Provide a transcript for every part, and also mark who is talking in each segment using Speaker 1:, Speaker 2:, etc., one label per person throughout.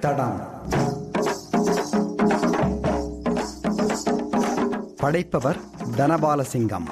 Speaker 1: தடம் படைப்பவர் தனபாலசிங்கம்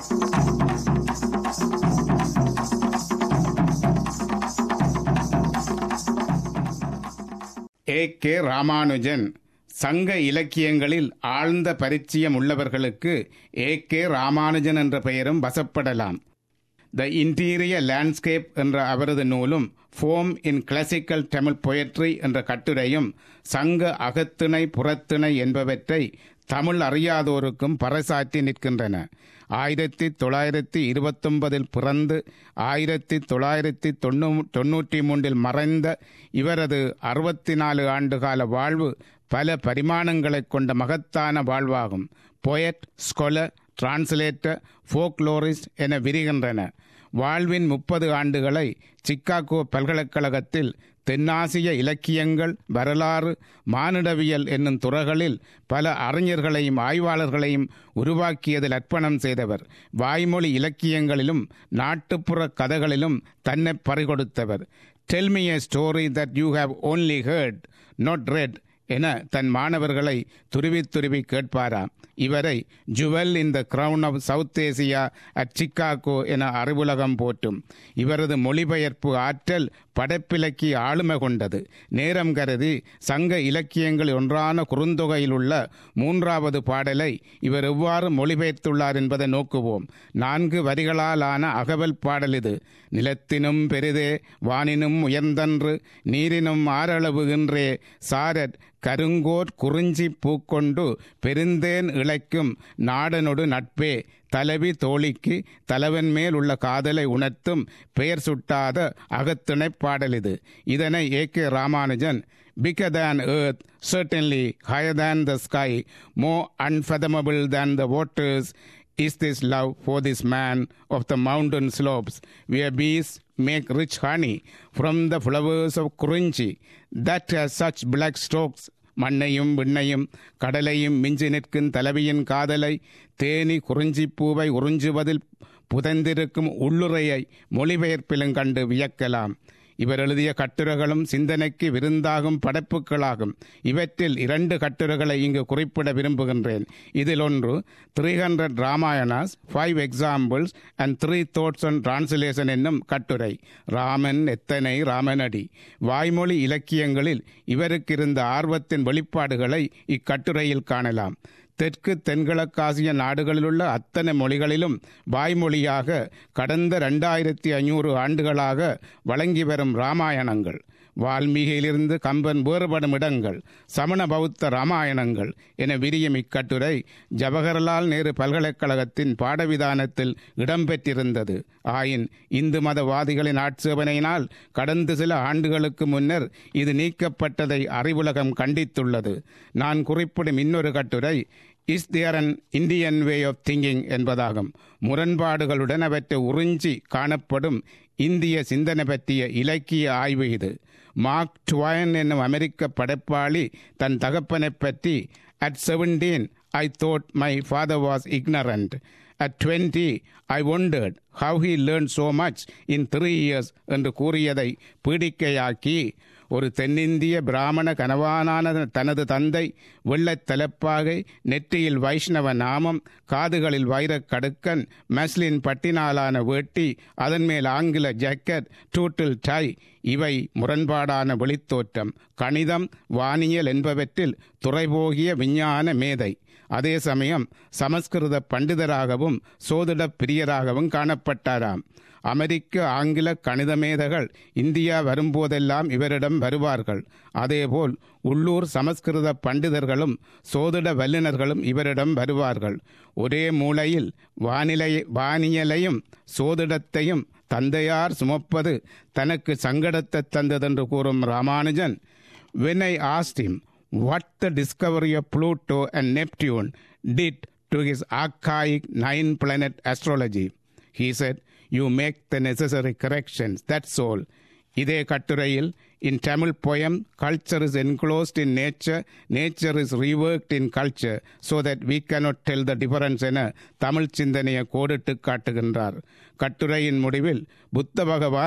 Speaker 2: ஏ கே ராமானுஜன் சங்க இலக்கியங்களில் ஆழ்ந்த பரிச்சயம் உள்ளவர்களுக்கு ஏ கே ராமானுஜன் என்ற பெயரும் வசப்படலாம் த இன்டீரியர் லேண்ட்ஸ்கேப் என்ற அவரது நூலும் form in classical Tamil poetry என்ற கட்டுரையும் சங்க அகத்திணை புறத்திணை என்பவற்றை தமிழ் அறியாதோருக்கும் பறைசாற்றி நிற்கின்றன ஆயிரத்தி தொள்ளாயிரத்தி இருபத்தொன்பதில் பிறந்து ஆயிரத்தி தொள்ளாயிரத்தி தொண்ணூ தொண்ணூற்றி மூன்றில் மறைந்த இவரது அறுபத்தி நாலு ஆண்டுகால வாழ்வு பல பரிமாணங்களைக் கொண்ட மகத்தான வாழ்வாகும் பொயட் ஸ்கொலர் டிரான்ஸ்லேட்டர் ஃபோக்லோரிஸ்ட் என விரிகின்றன வாழ்வின் முப்பது ஆண்டுகளை சிக்காகோ பல்கலைக்கழகத்தில் தென்னாசிய இலக்கியங்கள் வரலாறு மானிடவியல் என்னும் துறைகளில் பல அறிஞர்களையும் ஆய்வாளர்களையும் உருவாக்கியதில் அர்ப்பணம் செய்தவர் வாய்மொழி இலக்கியங்களிலும் நாட்டுப்புற கதைகளிலும் தன்னை பறிகொடுத்தவர் tell me a story that you have only heard not read என தன் மாணவர்களை துருவி துருவி கேட்பாராம் இவரை jewel in the crown of South Asia at Chicago என அறிவுலகம் போற்றும் இவரது மொழிபெயர்ப்பு ஆற்றல் படைப்பிலக்கிய ஆளுமை கொண்டது நேரம் கருதி சங்க இலக்கியங்கள் ஒன்றான குறுந்தொகையில் உள்ள மூன்றாவது பாடலை இவர் எவ்வாறு மொழிபெயர்த்துள்ளார் என்பதை நோக்குவோம் நான்கு வரிகளாலான அகவல் பாடல் இது நிலத்தினும் பெரிதே வானினும் உயர்ந்தன்று நீரினும் ஆரளவுகின்றே சாரட் கருங்கோர் குறிஞ்சி பூக்கொண்டு பெருந்தேன் இழைக்கும் நாடனொடு நட்பே தலைவி தோழிக்கு தலைவன் மேல் உள்ள காதலை உணர்த்தும் பெயர் சுட்டாத அகத்திணைப் பாடல் இது இதனை A K Ramanujan bigger than earth, certainly higher than the sky, more unfathomable than the waters, is this love for this man of the mountain slopes, where bees make rich honey from the flowers of Kurunchi, that has such black strokes மண்ணையும் விண்ணையும் கடலையும் மிஞ்சி நிற்கும் தலைவியின் காதலை தேனி குறிஞ்சிப்பூவை உறிஞ்சுவதில் புதைந்திருக்கும் உள்ளுரையை மொழிபெயர்ப்பிலும் கண்டு வியக்கலாம் இவர் எழுதிய கட்டுரைகளும் சிந்தனைக்கு விருந்தாகும் படைப்புகளாகும் இவற்றில் இரண்டு கட்டுரைகளை இங்கு குறிப்பிட விரும்புகின்றேன் இதில் ஒன்று three hundred Ramayanas five examples and three thoughts and translation என்னும் கட்டுரை ராமன் எத்தனை ராமனடி வாய்மொழி இலக்கியங்களில் இவருக்கு இருந்த ஆர்வத்தின் வெளிப்பாடுகளை இக்கட்டுரையில் காணலாம் தெற்கு தென்கிழக்காசிய நாடுகளிலுள்ள அத்தனை மொழிகளிலும் வாய்மொழியாக கடந்த ரெண்டாயிரத்தி ஐநூறு ஆண்டுகளாக வழங்கி வரும் ராமாயணங்கள் வால்மீகியிலிருந்து கம்பன் வேறுபடும் இடங்கள் சமண பௌத்த ராமாயணங்கள் என விரியும் இக்கட்டுரை ஜவஹர்லால் நேரு பல்கலைக்கழகத்தின் பாடவிதானத்தில் இடம்பெற்றிருந்தது ஆயின் இந்து மதவாதிகளின் ஆட்சேபனையினால் கடந்த சில ஆண்டுகளுக்கு முன்னர் இது நீக்கப்பட்டதை அறிவுலகம் கண்டித்துள்ளது நான் குறிப்பிடும் இன்னொரு கட்டுரை is there an Indian way of thinking என்பதாகும் முரண்பாடுகளுடன் அவற்றை உறிஞ்சி காணப்படும் இந்திய சிந்தனை பற்றிய இலக்கிய ஆய்வு இது மார்க் டுவயன் என்னும் அமெரிக்க படைப்பாளி தன் தகப்பனைப் பற்றி at seventeen I thought my father was ignorant at twenty I wondered how he learn so much in three years என்று கூறியதை பீடிக்கையாக்கி ஒரு தென்னிந்திய பிராமண கனவானான தனது தந்தை வெள்ளத் தலைப்பாகை நெற்றியில் வைஷ்ணவ நாமம் காதுகளில் வைரக் கடுக்கன் மஸ்லின் பட்டினாலான வேட்டி அதன் மேல் ஆங்கில ஜாக்கெட் டூட்டில் டை இவை முரண்பாடான வெளித்தோற்றம் கணிதம் வானியல் என்பவற்றில் துறைபோகிய விஞ்ஞான மேதை அதே சமயம் சமஸ்கிருத பண்டிதராகவும் சோதிட பிரியராகவும் காணப்பட்டாராம் அமெரிக்க ஆங்கில கணித மேதைகள் இந்தியா வரும்போதெல்லாம் இவரிடம் வருவார்கள் அதேபோல் உள்ளூர் சமஸ்கிருத பண்டிதர்களும் சோதிட வல்லுநர்களும் இவரிடம் வருவார்கள் ஒரே மூலையில் வானிலை வானியலையும் சோதிடத்தையும் தந்தையார் சுமப்பது தனக்கு சங்கடத்தை தந்ததென்று கூறும் Ramanujan when I asked him what the discovery of Pluto and Neptune did to his archaic nine planet astrology, he said, You make the necessary corrections, that's all. இதே கட்டுரையில் in Tamil poem culture is enclosed in nature nature is reworked in culture so that we cannot tell the difference என தமிழ் சிந்தனையை கோடிட்டு காட்டுகின்றார் கட்டுரையின் முடிவில் புத்த பகவான்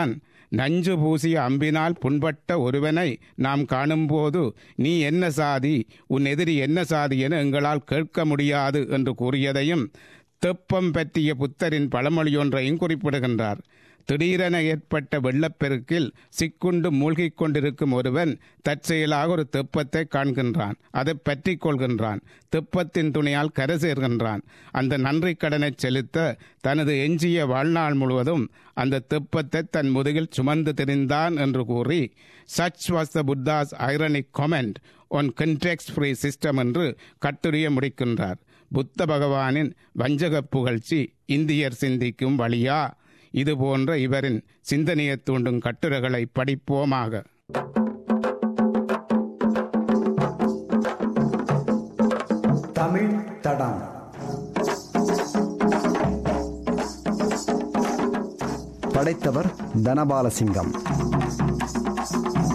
Speaker 2: நஞ்சு பூசிய அம்பினால் புண்பட்ட ஒருவனை நாம் காணும்போது நீ என்ன சாதி உன் எதிரி என்ன சாதி என எங்களால் கேட்க முடியாது என்று கூறியதையும் தெப்பம் பற்றிய புத்தரின் பழமொழியொன்றையும் குறிப்பிடுகின்றார் திடீரென ஏற்பட்ட வெள்ளப்பெருக்கில் சிக்குண்டு மூழ்கிக் கொண்டிருக்கும் ஒருவன் தற்செயலாக ஒரு தெப்பத்தை காண்கின்றான் அதை பற்றி கொள்கின்றான் தெப்பத்தின் துணையால் கரை சேர்கின்றான் அந்த நன்றி கடனை செலுத்த தனது எஞ்சிய வாழ்நாள் முழுவதும் அந்த தெப்பத்தை தன் முதுகில் சுமந்து திரிந்தான் என்று கூறி such was the Buddha's ironic comment on context free system என்று கட்டுரையை முடிக்கின்றார் புத்த பகவானின் வஞ்சக புகழ்ச்சி இந்தியர் சிந்திக்கும் வழியா இது போன்ற இவரின் சிந்தனையை தூண்டும் கட்டுரைகளை படிப்போமாக
Speaker 1: தமிழ் தடம் படைத்தவர் தனபாலசிங்கம்